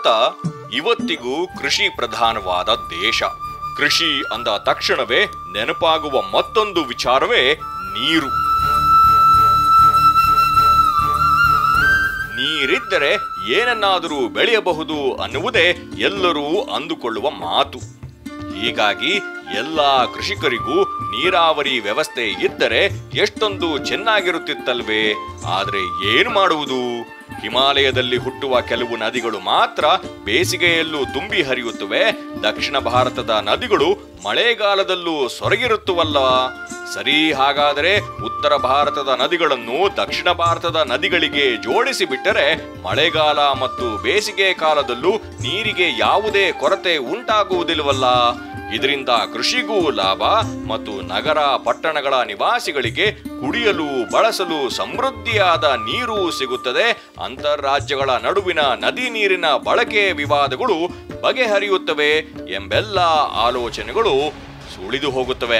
ಭಾರತ ಇವತ್ತಿಗೂ ಕೃಷಿ ಪ್ರಧಾನವಾದ ದೇಶ ಕೃಷಿ ಅಂದ ತಕ್ಷಣವೇ ನೆನಪಾಗುವ ಮತ್ತೊಂದು ವಿಚಾರವೇ ನೀರು ನೀರಿದ್ದರೆ ಏನನ್ನಾದರೂ ಬೆಳೆಯಬಹುದು ಅನ್ನುವುದೇ ಎಲ್ಲರೂ ಅಂದುಕೊಳ್ಳುವ ಮಾತು ಹೀಗಾಗಿ ಎಲ್ಲ ಕೃಷಿಕರಿಗೂ ನೀರಾವರಿ ವ್ಯವಸ್ಥೆ ಇದ್ದರೆ ಎಷ್ಟೊಂದು ಚೆನ್ನಾಗಿರುತ್ತಿತ್ತಲ್ವೇ ಆದ್ರೆ ಏನು ಮಾಡುವುದು ಹಿಮಾಲಯದಲ್ಲಿ ಹುಟ್ಟುವ ಕೆಲವು ನದಿಗಳು ಮಾತ್ರ ಬೇಸಿಗೆಯಲ್ಲೂ ತುಂಬಿ ಹರಿಯುತ್ತವೆ ದಕ್ಷಿಣ ಭಾರತದ ನದಿಗಳು ಮಳೆಗಾಲದಲ್ಲೂ ಸೊರಗಿರುತ್ತವಲ್ಲ ಸರಿ ಹಾಗಾದರೆ ಉತ್ತರ ಭಾರತದ ನದಿಗಳನ್ನು ದಕ್ಷಿಣ ಭಾರತದ ನದಿಗಳಿಗೆ ಜೋಡಿಸಿ ಬಿಟ್ಟರೆ ಮಳೆಗಾಲ ಮತ್ತು ಬೇಸಿಗೆ ಕಾಲದಲ್ಲೂ ನೀರಿಗೆ ಯಾವುದೇ ಕೊರತೆ ಉಂಟಾಗುವುದಿಲ್ಲವಲ್ಲ ಇದರಿಂದ ಕೃಷಿಗೂ ಲಾಭ ಮತ್ತು ನಗರ ಪಟ್ಟಣಗಳ ನಿವಾಸಿಗಳಿಗೆ ಕುಡಿಯಲು ಬಳಸಲು ಸಮೃದ್ಧಿಯಾದ ನೀರು ಸಿಗುತ್ತದೆ ಅಂತಾರಾಜ್ಯಗಳ ನಡುವಿನ ನದಿ ನೀರಿನ ಬಳಕೆ ವಿವಾದಗಳು ಬಗೆಹರಿಯುತ್ತವೆ ಎಂಬೆಲ್ಲ ಆಲೋಚನೆಗಳು ಸುಳಿದು ಹೋಗುತ್ತವೆ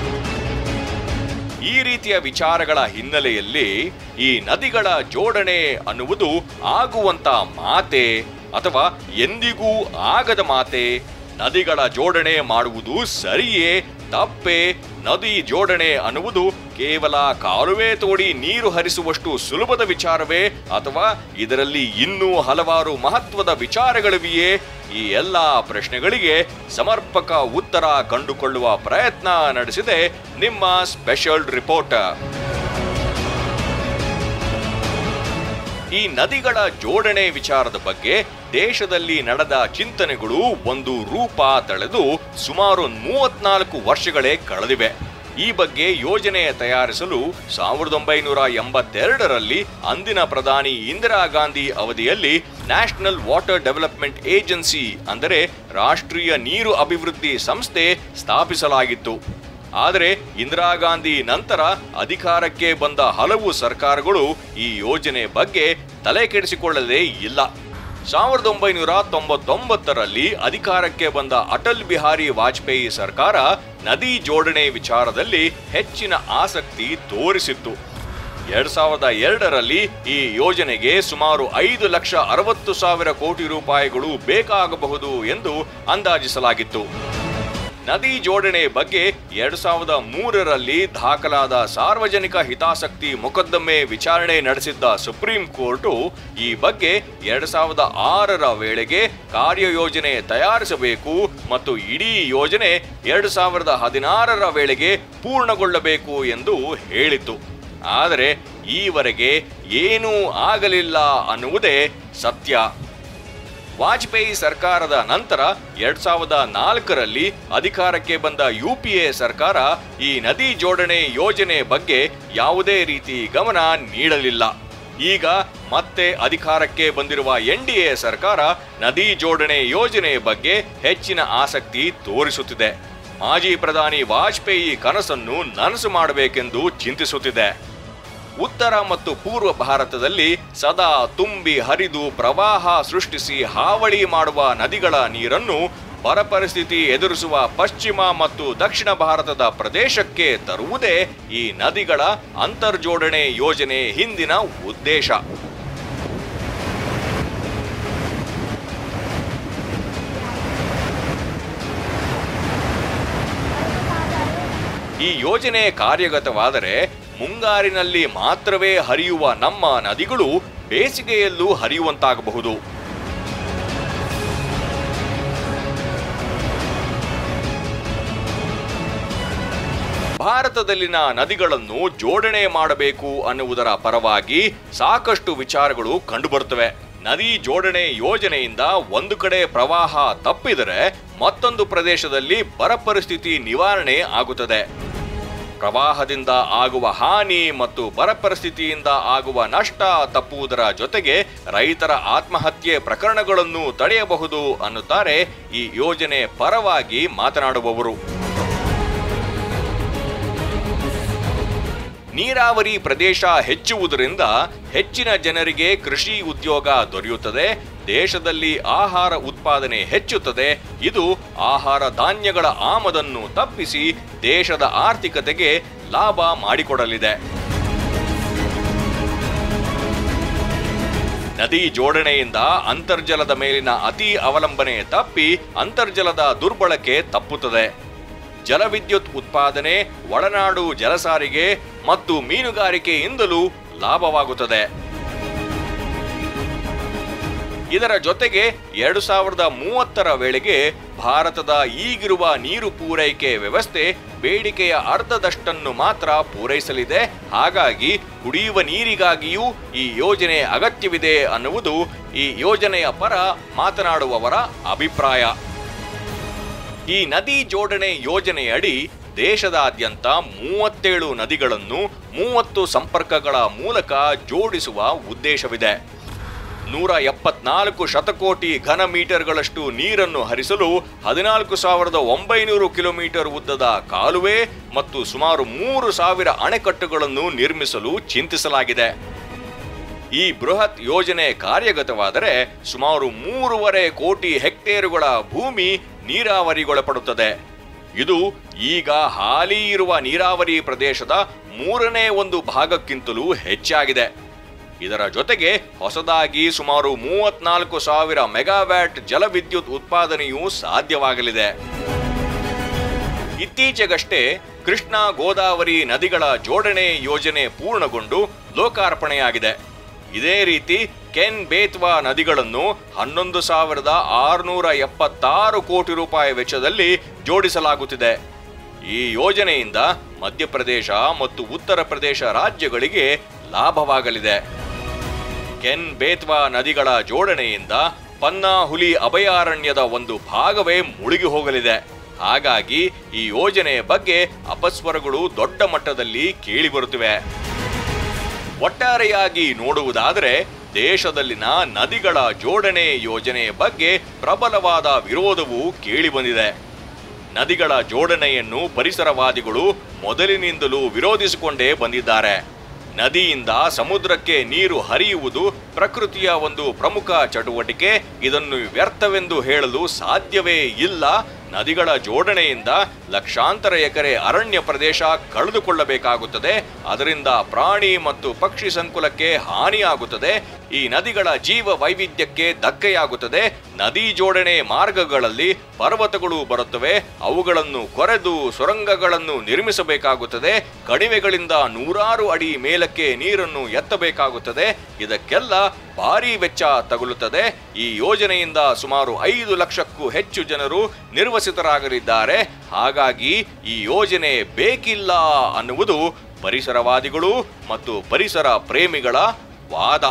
ಈ ರೀತಿಯ ವಿಚಾರಗಳ ಹಿನ್ನೆಲೆಯಲ್ಲಿ ಈ ನದಿಗಳ ಜೋಡಣೆ ಅನ್ನುವುದು ಆಗುವಂತ ಮಾತೆ ಅಥವಾ ಎಂದಿಗೂ ಆಗದ ಮಾತೆ ನದಿಗಳ ಜೋಡಣೆ ಮಾಡುವುದು ಸರಿಯೇ ತಪ್ಪೆ ನದಿ ಜೋಡಣೆ ಅನ್ನುವುದು ಕೇವಲ ಕಾಲುವೆ ತೋಡಿ ನೀರು ಹರಿಸುವಷ್ಟು ಸುಲಭದ ವಿಚಾರವೇ ಅಥವಾ ಇದರಲ್ಲಿ ಇನ್ನೂ ಹಲವಾರು ಮಹತ್ವದ ವಿಚಾರಗಳಿವೆಯೇ ಈ ಎಲ್ಲ ಪ್ರಶ್ನೆಗಳಿಗೆ ಸಮರ್ಪಕ ಉತ್ತರ ಕಂಡುಕೊಳ್ಳುವ ಪ್ರಯತ್ನ ನಡೆಸಿದೆ ನಿಮ್ಮ ಸ್ಪೆಷಲ್ ರಿಪೋರ್ಟರ್ ಈ ನದಿಗಳ ಜೋಡಣೆ ವಿಚಾರದ ಬಗ್ಗೆ ದೇಶದಲ್ಲಿ ನಡೆದ ಚಿಂತನೆಗಳು ಒಂದು ರೂಪ ತಳೆದು ಸುಮಾರು ಮೂವತ್ನಾಲ್ಕು ವರ್ಷಗಳೇ ಕಳೆದಿವೆ ಈ ಬಗ್ಗೆ ಯೋಜನೆ ತಯಾರಿಸಲು ಸಾವಿರದ ಒಂಬೈನೂರ ಎಂಬತ್ತೆರಡರಲ್ಲಿ ಅಂದಿನ ಪ್ರಧಾನಿ ಇಂದಿರಾ ಗಾಂಧಿ ಅವಧಿಯಲ್ಲಿ ನ್ಯಾಷನಲ್ ವಾಟರ್ ಡೆವಲಪ್ಮೆಂಟ್ ಏಜೆನ್ಸಿ ಅಂದರೆ ರಾಷ್ಟ್ರೀಯ ನೀರು ಅಭಿವೃದ್ಧಿ ಸಂಸ್ಥೆ ಸ್ಥಾಪಿಸಲಾಗಿತ್ತು ಆದರೆ ಇಂದಿರಾ ಗಾಂಧಿ ನಂತರ ಅಧಿಕಾರಕ್ಕೆ ಬಂದ ಹಲವು ಸರ್ಕಾರಗಳು ಈ ಯೋಜನೆ ಬಗ್ಗೆ ತಲೆ ಕೆಡಿಸಿಕೊಳ್ಳದೇ ಇಲ್ಲ ಸಾವಿರದ ಒಂಬೈನೂರ ತೊಂಬತ್ತೊಂಬತ್ತರಲ್ಲಿ ಅಧಿಕಾರಕ್ಕೆ ಬಂದ ಅಟಲ್ ಬಿಹಾರಿ ವಾಜಪೇಯಿ ಸರ್ಕಾರ ನದಿ ಜೋಡಣೆ ವಿಚಾರದಲ್ಲಿ ಹೆಚ್ಚಿನ ಆಸಕ್ತಿ ತೋರಿಸಿತ್ತು ಎರಡ್ ಸಾವಿರದ ಎರಡರಲ್ಲಿ ಈ ಯೋಜನೆಗೆ ಸುಮಾರು ಐದು ಲಕ್ಷ ಅರವತ್ತು ಸಾವಿರ ಕೋಟಿ ರೂಪಾಯಿಗಳು ಬೇಕಾಗಬಹುದು ಎಂದು ಅಂದಾಜಿಸಲಾಗಿತ್ತು ನದಿ ಜೋಡಣೆ ಬಗ್ಗೆ ಎರಡ್ ಸಾವಿರದ ಮೂರರಲ್ಲಿ ದಾಖಲಾದ ಸಾರ್ವಜನಿಕ ಹಿತಾಸಕ್ತಿ ಮೊಕದ್ದಮೆ ವಿಚಾರಣೆ ನಡೆಸಿದ್ದ ಸುಪ್ರೀಂ ಕೋರ್ಟು ಈ ಬಗ್ಗೆ ಎರಡ್ ಸಾವಿರದ ಆರರ ವೇಳೆಗೆ ಕಾರ್ಯಯೋಜನೆ ತಯಾರಿಸಬೇಕು ಮತ್ತು ಇಡೀ ಯೋಜನೆ ಎರಡ್ ಸಾವಿರದ ಹದಿನಾರರ ವೇಳೆಗೆ ಪೂರ್ಣಗೊಳ್ಳಬೇಕು ಎಂದು ಹೇಳಿತು ಆದರೆ ಈವರೆಗೆ ಏನೂ ಆಗಲಿಲ್ಲ ಅನ್ನುವುದೇ ಸತ್ಯ ವಾಜಪೇಯಿ ಸರ್ಕಾರದ ನಂತರ ಎರಡ್ ಸಾವಿರದ ನಾಲ್ಕರಲ್ಲಿ ಅಧಿಕಾರಕ್ಕೆ ಬಂದ ಯು ಪಿ ಎ ಸರ್ಕಾರ ಈ ನದಿ ಜೋಡಣೆ ಯೋಜನೆ ಬಗ್ಗೆ ಯಾವುದೇ ರೀತಿ ಗಮನ ನೀಡಲಿಲ್ಲ ಈಗ ಮತ್ತೆ ಅಧಿಕಾರಕ್ಕೆ ಬಂದಿರುವ ಎನ್ ಡಿ ಎ ಸರ್ಕಾರ ನದಿ ಜೋಡಣೆ ಯೋಜನೆ ಬಗ್ಗೆ ಹೆಚ್ಚಿನ ಆಸಕ್ತಿ ತೋರಿಸುತ್ತಿದೆ ಮಾಜಿ ಪ್ರಧಾನಿ ವಾಜಪೇಯಿ ಕನಸನ್ನು ನನಸು ಮಾಡಬೇಕೆಂದು ಚಿಂತಿಸುತ್ತಿದೆ ಉತ್ತರ ಮತ್ತು ಪೂರ್ವ ಭಾರತದಲ್ಲಿ ಸದಾ ತುಂಬಿ ಹರಿದು ಪ್ರವಾಹ ಸೃಷ್ಟಿಸಿ ಹಾವಳಿ ಮಾಡುವ ನದಿಗಳ ನೀರನ್ನು ಬರ ಪರಿಸ್ಥಿತಿ ಎದುರಿಸುವ ಪಶ್ಚಿಮ ಮತ್ತು ದಕ್ಷಿಣ ಭಾರತದ ಪ್ರದೇಶಕ್ಕೆ ತರುವುದೇ ಈ ನದಿಗಳ ಅಂತರ್ಜೋಡಣೆ ಯೋಜನೆ ಹಿಂದಿನ ಉದ್ದೇಶ ಈ ಯೋಜನೆ ಕಾರ್ಯಗತವಾದರೆ ಮುಂಗಾರಿನಲ್ಲಿ ಮಾತ್ರವೇ ಹರಿಯುವ ನಮ್ಮ ನದಿಗಳು ಬೇಸಿಗೆಯಲ್ಲೂ ಹರಿಯುವಂತಾಗಬಹುದು ಭಾರತದಲ್ಲಿನ ನದಿಗಳನ್ನು ಜೋಡಣೆ ಮಾಡಬೇಕು ಅನ್ನುವುದರ ಪರವಾಗಿ ಸಾಕಷ್ಟು ವಿಚಾರಗಳು ಕಂಡುಬರುತ್ತವೆ ನದಿ ಜೋಡಣೆ ಯೋಜನೆಯಿಂದ ಒಂದು ಕಡೆ ಪ್ರವಾಹ ತಪ್ಪಿದರೆ ಮತ್ತೊಂದು ಪ್ರದೇಶದಲ್ಲಿ ಬರ ಪರಿಸ್ಥಿತಿ ನಿವಾರಣೆ ಆಗುತ್ತದೆ ಪ್ರವಾಹದಿಂದ ಆಗುವ ಹಾನಿ ಮತ್ತು ಬರ ಪರಿಸ್ಥಿತಿಯಿಂದ ಆಗುವ ನಷ್ಟ ತಪ್ಪುವುದರ ಜೊತೆಗೆ ರೈತರ ಆತ್ಮಹತ್ಯೆ ಪ್ರಕರಣಗಳನ್ನು ತಡೆಯಬಹುದು ಅನ್ನುತ್ತಾರೆ ಈ ಯೋಜನೆ ಪರವಾಗಿ ಮಾತನಾಡುವವರು ನೀರಾವರಿ ಪ್ರದೇಶ ಹೆಚ್ಚುವುದರಿಂದ ಹೆಚ್ಚಿನ ಜನರಿಗೆ ಕೃಷಿ ಉದ್ಯೋಗ ದೊರೆಯುತ್ತದೆ ದೇಶದಲ್ಲಿ ಆಹಾರ ಉತ್ಪಾದನೆ ಹೆಚ್ಚುತ್ತದೆ ಇದು ಆಹಾರ ಧಾನ್ಯಗಳ ಆಮದನ್ನು ತಪ್ಪಿಸಿ ದೇಶದ ಆರ್ಥಿಕತೆಗೆ ಲಾಭ ಮಾಡಿಕೊಡಲಿದೆ ನದಿ ಜೋಡಣೆಯಿಂದ ಅಂತರ್ಜಲದ ಮೇಲಿನ ಅತಿ ಅವಲಂಬನೆ ತಪ್ಪಿ ಅಂತರ್ಜಲದ ದುರ್ಬಳಕೆ ತಪ್ಪುತ್ತದೆ ಜಲವಿದ್ಯುತ್ ಉತ್ಪಾದನೆ ಒಳನಾಡು ಜಲಸಾರಿಗೆ ಮತ್ತು ಮೀನುಗಾರಿಕೆಯಿಂದಲೂ ಲಾಭವಾಗುತ್ತದೆ ಇದರ ಜೊತೆಗೆ ಎರಡು ಸಾವಿರದ ಮೂವತ್ತರ ವೇಳೆಗೆ ಭಾರತದ ಈಗಿರುವ ನೀರು ಪೂರೈಕೆ ವ್ಯವಸ್ಥೆ ಬೇಡಿಕೆಯ ಅರ್ಧದಷ್ಟನ್ನು ಮಾತ್ರ ಪೂರೈಸಲಿದೆ ಹಾಗಾಗಿ ಕುಡಿಯುವ ನೀರಿಗಾಗಿಯೂ ಈ ಯೋಜನೆ ಅಗತ್ಯವಿದೆ ಅನ್ನುವುದು ಈ ಯೋಜನೆಯ ಪರ ಮಾತನಾಡುವವರ ಅಭಿಪ್ರಾಯ ಈ ನದಿ ಜೋಡಣೆ ಯೋಜನೆಯಡಿ ದೇಶದಾದ್ಯಂತ ಮೂವತ್ತೇಳು ನದಿಗಳನ್ನು ಮೂವತ್ತು ಸಂಪರ್ಕಗಳ ಮೂಲಕ ಜೋಡಿಸುವ ಉದ್ದೇಶವಿದೆ ನೂರ ಎಪ್ಪತ್ನಾಲ್ಕು ಶತಕೋಟಿ ಘನ ಮೀಟರ್ಗಳಷ್ಟು ನೀರನ್ನು ಹರಿಸಲು ಹದಿನಾಲ್ಕು ಸಾವಿರದ ಒಂಬೈನೂರು ಕಿಲೋಮೀಟರ್ ಉದ್ದದ ಕಾಲುವೆ ಮತ್ತು ಸುಮಾರು ಮೂರು ಸಾವಿರ ಅಣೆಕಟ್ಟುಗಳನ್ನು ನಿರ್ಮಿಸಲು ಚಿಂತಿಸಲಾಗಿದೆ ಈ ಬೃಹತ್ ಯೋಜನೆ ಕಾರ್ಯಗತವಾದರೆ ಸುಮಾರು ಮೂರುವರೆ ಕೋಟಿ ಹೆಕ್ಟೇರುಗಳ ಭೂಮಿ ನೀರಾವರಿಗೊಳಪಡುತ್ತದೆ ಇದು ಈಗ ಹಾಲಿ ಇರುವ ನೀರಾವರಿ ಪ್ರದೇಶದ ಮೂರನೇ ಒಂದು ಭಾಗಕ್ಕಿಂತಲೂ ಹೆಚ್ಚಾಗಿದೆ ಇದರ ಜೊತೆಗೆ ಹೊಸದಾಗಿ ಸುಮಾರು ಮೂವತ್ನಾಲ್ಕು ಸಾವಿರ ಮೆಗಾವ್ಯಾಟ್ ಜಲವಿದ್ಯುತ್ ಉತ್ಪಾದನೆಯೂ ಸಾಧ್ಯವಾಗಲಿದೆ ಇತ್ತೀಚೆಗಷ್ಟೇ ಕೃಷ್ಣ ಗೋದಾವರಿ ನದಿಗಳ ಜೋಡಣೆ ಯೋಜನೆ ಪೂರ್ಣಗೊಂಡು ಲೋಕಾರ್ಪಣೆಯಾಗಿದೆ ಇದೇ ರೀತಿ ಕೆನ್ ಬೇತ್ವಾ ನದಿಗಳನ್ನು ಹನ್ನೊಂದು ಸಾವಿರದ ಆರುನೂರ ಎಪ್ಪತ್ತಾರು ಕೋಟಿ ರೂಪಾಯಿ ವೆಚ್ಚದಲ್ಲಿ ಜೋಡಿಸಲಾಗುತ್ತಿದೆ ಈ ಯೋಜನೆಯಿಂದ ಮಧ್ಯಪ್ರದೇಶ ಮತ್ತು ಉತ್ತರ ಪ್ರದೇಶ ರಾಜ್ಯಗಳಿಗೆ ಲಾಭವಾಗಲಿದೆ ಕೆನ್ ಬೇತ್ವಾ ನದಿಗಳ ಜೋಡಣೆಯಿಂದ ಪನ್ನಾ ಹುಲಿ ಅಭಯಾರಣ್ಯದ ಒಂದು ಭಾಗವೇ ಮುಳುಗಿ ಹೋಗಲಿದೆ ಹಾಗಾಗಿ ಈ ಯೋಜನೆಯ ಬಗ್ಗೆ ಅಪಸ್ವರಗಳು ದೊಡ್ಡ ಮಟ್ಟದಲ್ಲಿ ಕೇಳಿಬರುತ್ತಿವೆ ಒಟ್ಟಾರೆಯಾಗಿ ನೋಡುವುದಾದರೆ ದೇಶದಲ್ಲಿನ ನದಿಗಳ ಜೋಡಣೆ ಯೋಜನೆಯ ಬಗ್ಗೆ ಪ್ರಬಲವಾದ ವಿರೋಧವು ಕೇಳಿಬಂದಿದೆ ನದಿಗಳ ಜೋಡಣೆಯನ್ನು ಪರಿಸರವಾದಿಗಳು ಮೊದಲಿನಿಂದಲೂ ವಿರೋಧಿಸಿಕೊಂಡೇ ಬಂದಿದ್ದಾರೆ ನದಿಯಿಂದ ಸಮುದ್ರಕ್ಕೆ ನೀರು ಹರಿಯುವುದು ಪ್ರಕೃತಿಯ ಒಂದು ಪ್ರಮುಖ ಚಟುವಟಿಕೆ ಇದನ್ನು ವ್ಯರ್ಥವೆಂದು ಹೇಳಲು ಸಾಧ್ಯವೇ ಇಲ್ಲ ನದಿಗಳ ಜೋಡಣೆಯಿಂದ ಲಕ್ಷಾಂತರ ಎಕರೆ ಅರಣ್ಯ ಪ್ರದೇಶ ಕಳೆದುಕೊಳ್ಳಬೇಕಾಗುತ್ತದೆ ಅದರಿಂದ ಪ್ರಾಣಿ ಮತ್ತು ಪಕ್ಷಿ ಸಂಕುಲಕ್ಕೆ ಹಾನಿಯಾಗುತ್ತದೆ ಈ ನದಿಗಳ ಜೀವ ವೈವಿಧ್ಯಕ್ಕೆ ಧಕ್ಕೆಯಾಗುತ್ತದೆ ನದಿ ಜೋಡಣೆ ಮಾರ್ಗಗಳಲ್ಲಿ ಪರ್ವತಗಳು ಬರುತ್ತವೆ ಅವುಗಳನ್ನು ಕೊರೆದು ಸುರಂಗಗಳನ್ನು ನಿರ್ಮಿಸಬೇಕಾಗುತ್ತದೆ ಕಣಿವೆಗಳಿಂದ ನೂರಾರು ಅಡಿ ಮೇಲಕ್ಕೆ ನೀರನ್ನು ಎತ್ತಬೇಕಾಗುತ್ತದೆ ಇದಕ್ಕೆಲ್ಲ ಭಾರೀ ವೆಚ್ಚ ತಗುಲುತ್ತದೆ ಈ ಯೋಜನೆಯಿಂದ ಸುಮಾರು ಐದು ಲಕ್ಷಕ್ಕೂ ಹೆಚ್ಚು ಜನರು ನಿರ್ವಸಿತರಾಗಲಿದ್ದಾರೆ ಹಾಗಾಗಿ ಈ ಯೋಜನೆ ಬೇಕಿಲ್ಲ ಅನ್ನುವುದು ಪರಿಸರವಾದಿಗಳು ಮತ್ತು ಪರಿಸರ ಪ್ರೇಮಿಗಳ ವಾದ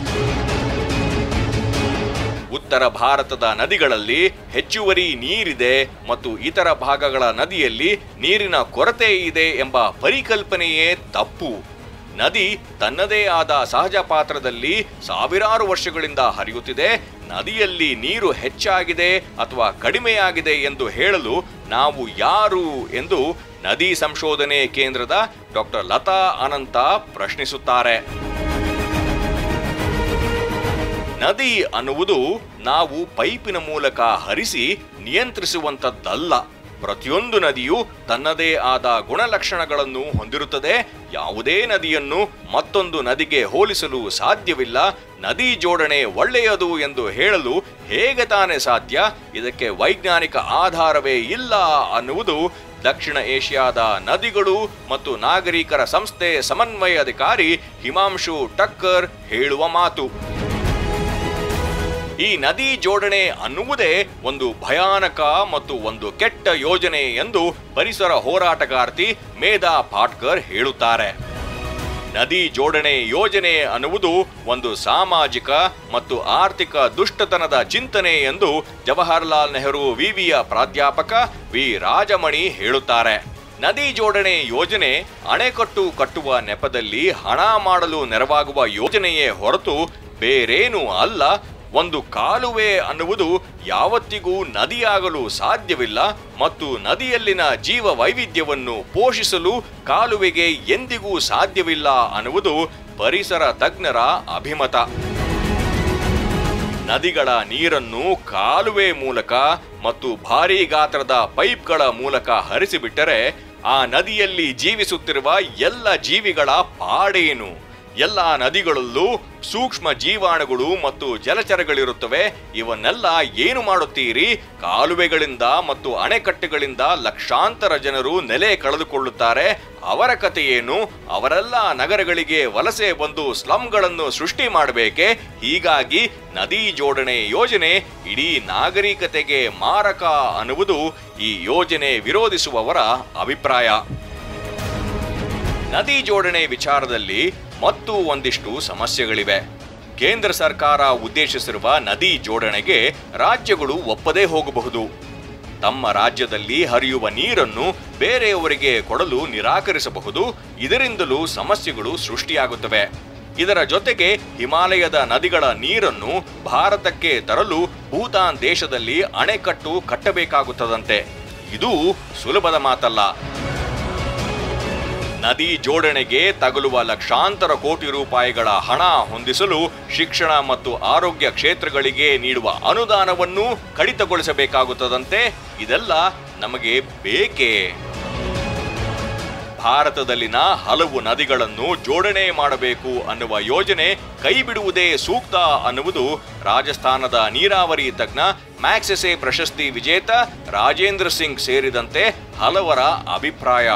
ಉತ್ತರ ಭಾರತದ ನದಿಗಳಲ್ಲಿ ಹೆಚ್ಚುವರಿ ನೀರಿದೆ ಮತ್ತು ಇತರ ಭಾಗಗಳ ನದಿಯಲ್ಲಿ ನೀರಿನ ಕೊರತೆ ಇದೆ ಎಂಬ ಪರಿಕಲ್ಪನೆಯೇ ತಪ್ಪು ನದಿ ತನ್ನದೇ ಆದ ಸಹಜ ಪಾತ್ರದಲ್ಲಿ ಸಾವಿರಾರು ವರ್ಷಗಳಿಂದ ಹರಿಯುತ್ತಿದೆ ನದಿಯಲ್ಲಿ ನೀರು ಹೆಚ್ಚಾಗಿದೆ ಅಥವಾ ಕಡಿಮೆಯಾಗಿದೆ ಎಂದು ಹೇಳಲು ನಾವು ಯಾರು ಎಂದು ನದಿ ಸಂಶೋಧನೆ ಕೇಂದ್ರದ ಡಾಕ್ಟರ್ ಲತಾ ಅನಂತ ಪ್ರಶ್ನಿಸುತ್ತಾರೆ ನದಿ ಅನ್ನುವುದು ನಾವು ಪೈಪಿನ ಮೂಲಕ ಹರಿಸಿ ನಿಯಂತ್ರಿಸುವಂಥದ್ದಲ್ಲ ಪ್ರತಿಯೊಂದು ನದಿಯು ತನ್ನದೇ ಆದ ಗುಣಲಕ್ಷಣಗಳನ್ನು ಹೊಂದಿರುತ್ತದೆ ಯಾವುದೇ ನದಿಯನ್ನು ಮತ್ತೊಂದು ನದಿಗೆ ಹೋಲಿಸಲು ಸಾಧ್ಯವಿಲ್ಲ ನದಿ ಜೋಡಣೆ ಒಳ್ಳೆಯದು ಎಂದು ಹೇಳಲು ಹೇಗೆ ತಾನೇ ಸಾಧ್ಯ ಇದಕ್ಕೆ ವೈಜ್ಞಾನಿಕ ಆಧಾರವೇ ಇಲ್ಲ ಅನ್ನುವುದು ದಕ್ಷಿಣ ಏಷ್ಯಾದ ನದಿಗಳು ಮತ್ತು ನಾಗರಿಕರ ಸಂಸ್ಥೆ ಸಮನ್ವಯಾಧಿಕಾರಿ ಹಿಮಾಂಶು ಟಕ್ಕರ್ ಹೇಳುವ ಮಾತು ಈ ನದಿ ಜೋಡಣೆ ಅನ್ನುವುದೇ ಒಂದು ಭಯಾನಕ ಮತ್ತು ಒಂದು ಕೆಟ್ಟ ಯೋಜನೆ ಎಂದು ಪರಿಸರ ಹೋರಾಟಗಾರ್ತಿ ಮೇಧಾ ಪಾಟ್ಕರ್ ಹೇಳುತ್ತಾರೆ ನದಿ ಜೋಡಣೆ ಯೋಜನೆ ಅನ್ನುವುದು ಒಂದು ಸಾಮಾಜಿಕ ಮತ್ತು ಆರ್ಥಿಕ ದುಷ್ಟತನದ ಚಿಂತನೆ ಎಂದು ಜವಾಹರ್ಲಾಲ್ ನೆಹರು ವಿವಿಯ ಪ್ರಾಧ್ಯಾಪಕ ವಿ ರಾಜಮಣಿ ಹೇಳುತ್ತಾರೆ ನದಿ ಜೋಡಣೆ ಯೋಜನೆ ಅಣೆಕಟ್ಟು ಕಟ್ಟುವ ನೆಪದಲ್ಲಿ ಹಣ ಮಾಡಲು ನೆರವಾಗುವ ಯೋಜನೆಯೇ ಹೊರತು ಬೇರೇನೂ ಅಲ್ಲ ಒಂದು ಕಾಲುವೆ ಅನ್ನುವುದು ಯಾವತ್ತಿಗೂ ನದಿಯಾಗಲು ಸಾಧ್ಯವಿಲ್ಲ ಮತ್ತು ನದಿಯಲ್ಲಿನ ಜೀವ ವೈವಿಧ್ಯವನ್ನು ಪೋಷಿಸಲು ಕಾಲುವೆಗೆ ಎಂದಿಗೂ ಸಾಧ್ಯವಿಲ್ಲ ಅನ್ನುವುದು ಪರಿಸರ ತಜ್ಞರ ಅಭಿಮತ ನದಿಗಳ ನೀರನ್ನು ಕಾಲುವೆ ಮೂಲಕ ಮತ್ತು ಭಾರೀ ಗಾತ್ರದ ಪೈಪ್ಗಳ ಮೂಲಕ ಹರಿಸಿಬಿಟ್ಟರೆ ಆ ನದಿಯಲ್ಲಿ ಜೀವಿಸುತ್ತಿರುವ ಎಲ್ಲ ಜೀವಿಗಳ ಪಾಡೇನು ಎಲ್ಲ ನದಿಗಳಲ್ಲೂ ಸೂಕ್ಷ್ಮ ಜೀವಾಣುಗಳು ಮತ್ತು ಜಲಚರಗಳಿರುತ್ತವೆ ಇವನ್ನೆಲ್ಲ ಏನು ಮಾಡುತ್ತೀರಿ ಕಾಲುವೆಗಳಿಂದ ಮತ್ತು ಅಣೆಕಟ್ಟೆಗಳಿಂದ ಲಕ್ಷಾಂತರ ಜನರು ನೆಲೆ ಕಳೆದುಕೊಳ್ಳುತ್ತಾರೆ ಅವರ ಕಥೆ ಏನು ಅವರೆಲ್ಲ ನಗರಗಳಿಗೆ ವಲಸೆ ಬಂದು ಸ್ಲಂಗಳನ್ನು ಸೃಷ್ಟಿ ಮಾಡಬೇಕೆ ಹೀಗಾಗಿ ನದಿ ಜೋಡಣೆ ಯೋಜನೆ ಇಡೀ ನಾಗರಿಕತೆಗೆ ಮಾರಕ ಅನ್ನುವುದು ಈ ಯೋಜನೆ ವಿರೋಧಿಸುವವರ ಅಭಿಪ್ರಾಯ ನದಿ ಜೋಡಣೆ ವಿಚಾರದಲ್ಲಿ ಮತ್ತು ಒಂದಿಷ್ಟು ಸಮಸ್ಯೆಗಳಿವೆ ಕೇಂದ್ರ ಸರ್ಕಾರ ಉದ್ದೇಶಿಸಿರುವ ನದಿ ಜೋಡಣೆಗೆ ರಾಜ್ಯಗಳು ಒಪ್ಪದೇ ಹೋಗಬಹುದು ತಮ್ಮ ರಾಜ್ಯದಲ್ಲಿ ಹರಿಯುವ ನೀರನ್ನು ಬೇರೆಯವರಿಗೆ ಕೊಡಲು ನಿರಾಕರಿಸಬಹುದು ಇದರಿಂದಲೂ ಸಮಸ್ಯೆಗಳು ಸೃಷ್ಟಿಯಾಗುತ್ತವೆ ಇದರ ಜೊತೆಗೆ ಹಿಮಾಲಯದ ನದಿಗಳ ನೀರನ್ನು ಭಾರತಕ್ಕೆ ತರಲು ಭೂತಾನ್ ದೇಶದಲ್ಲಿ ಅಣೆಕಟ್ಟು ಕಟ್ಟಬೇಕಾಗುತ್ತದಂತೆ ಇದು ಸುಲಭದ ಮಾತಲ್ಲ ನದಿ ಜೋಡಣೆಗೆ ತಗುಲುವ ಲಕ್ಷಾಂತರ ಕೋಟಿ ರೂಪಾಯಿಗಳ ಹಣ ಹೊಂದಿಸಲು ಶಿಕ್ಷಣ ಮತ್ತು ಆರೋಗ್ಯ ಕ್ಷೇತ್ರಗಳಿಗೆ ನೀಡುವ ಅನುದಾನವನ್ನು ಕಡಿತಗೊಳಿಸಬೇಕಾಗುತ್ತದಂತೆ ಇದೆಲ್ಲ ನಮಗೆ ಬೇಕೇ ಭಾರತದಲ್ಲಿನ ಹಲವು ನದಿಗಳನ್ನು ಜೋಡಣೆ ಮಾಡಬೇಕು ಅನ್ನುವ ಯೋಜನೆ ಕೈಬಿಡುವುದೇ ಸೂಕ್ತ ಅನ್ನುವುದು ರಾಜಸ್ಥಾನದ ನೀರಾವರಿ ತಜ್ಞ ಮ್ಯಾಕ್ಸೆಸೆ ಪ್ರಶಸ್ತಿ ವಿಜೇತ ರಾಜೇಂದ್ರ ಸಿಂಗ್ ಸೇರಿದಂತೆ ಹಲವರ ಅಭಿಪ್ರಾಯ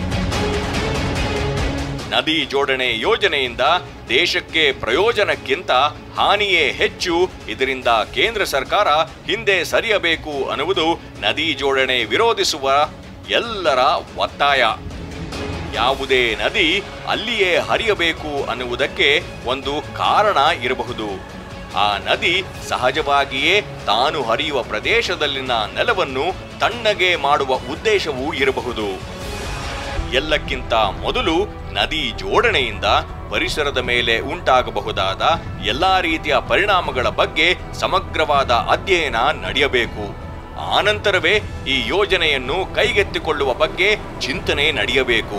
ನದಿ ಜೋಡಣೆ ಯೋಜನೆಯಿಂದ ದೇಶಕ್ಕೆ ಪ್ರಯೋಜನಕ್ಕಿಂತ ಹಾನಿಯೇ ಹೆಚ್ಚು ಇದರಿಂದ ಕೇಂದ್ರ ಸರ್ಕಾರ ಹಿಂದೆ ಸರಿಯಬೇಕು ಅನ್ನುವುದು ನದಿ ಜೋಡಣೆ ವಿರೋಧಿಸುವ ಎಲ್ಲರ ಒತ್ತಾಯ ಯಾವುದೇ ನದಿ ಅಲ್ಲಿಯೇ ಹರಿಯಬೇಕು ಅನ್ನುವುದಕ್ಕೆ ಒಂದು ಕಾರಣ ಇರಬಹುದು ಆ ನದಿ ಸಹಜವಾಗಿಯೇ ತಾನು ಹರಿಯುವ ಪ್ರದೇಶದಲ್ಲಿನ ನೆಲವನ್ನು ತಣ್ಣಗೆ ಮಾಡುವ ಉದ್ದೇಶವೂ ಇರಬಹುದು ಎಲ್ಲಕ್ಕಿಂತ ಮೊದಲು ನದಿ ಜೋಡಣೆಯಿಂದ ಪರಿಸರದ ಮೇಲೆ ಉಂಟಾಗಬಹುದಾದ ಎಲ್ಲಾ ರೀತಿಯ ಪರಿಣಾಮಗಳ ಬಗ್ಗೆ ಸಮಗ್ರವಾದ ಅಧ್ಯಯನ ನಡೆಯಬೇಕು ಆನಂತರವೇ ಈ ಯೋಜನೆಯನ್ನು ಕೈಗೆತ್ತಿಕೊಳ್ಳುವ ಬಗ್ಗೆ ಚಿಂತನೆ ನಡೆಯಬೇಕು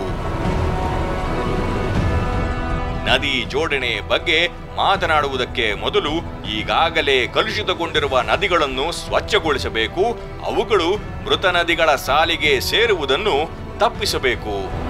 ನದಿ ಜೋಡಣೆ ಬಗ್ಗೆ ಮಾತನಾಡುವುದಕ್ಕೆ ಮೊದಲು ಈಗಾಗಲೇ ಕಲುಷಿತಗೊಂಡಿರುವ ನದಿಗಳನ್ನು ಸ್ವಚ್ಛಗೊಳಿಸಬೇಕು ಅವುಗಳು ಮೃತ ನದಿಗಳ ಸಾಲಿಗೆ ಸೇರುವುದನ್ನು ತಪ್ಪಿಸಬೇಕು